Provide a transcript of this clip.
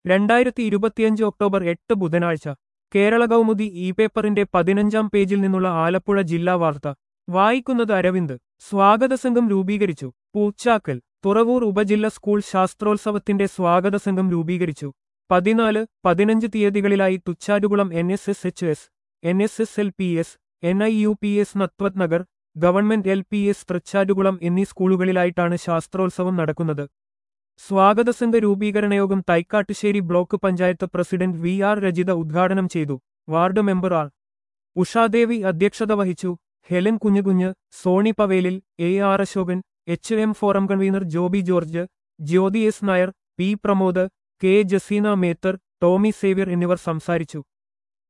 രണ്ടായിരത്തി ഇരുപത്തിയഞ്ച് ഒക്ടോബർ എട്ട് ബുധനാഴ്ച കേരള കൗമുദി ഇ പേപ്പറിന്റെ പതിനഞ്ചാം പേജിൽ നിന്നുള്ള ആലപ്പുഴ ജില്ലാ വാർത്ത വായിക്കുന്നത് അരവിന്ദ് സ്വാഗത സംഘം രൂപീകരിച്ചു പൂച്ചാക്കൽ തുറവൂർ ഉപജില്ല സ്കൂൾ ശാസ്ത്രോത്സവത്തിന്റെ സ്വാഗത സംഘം രൂപീകരിച്ചു പതിനാല് പതിനഞ്ച് തീയതികളിലായി Thuccharukulam N S S H S N S S L P S N I U P S നത്വത് Nagar government L P S Thricharukulam എന്നീ സ്കൂളുകളിലായിട്ടാണ് ശാസ്ത്രോത്സവം നടക്കുന്നത് സ്വാഗത സംഘ രൂപീകരണ യോഗം Thaikkattussery block panchayat president V R Rajitha ഉദ്ഘാടനം ചെയ്തു വാർഡ് മെമ്പർ ആർ ഉഷാദേവി അധ്യക്ഷത വഹിച്ചു Helen Kunjukunju Sony Pavelil A R Ashokan H M forum convener Joby George Jyothi S Nair P Pramod K Jaseena Mether Tomy Xavier എന്നിവർ സംസാരിച്ചു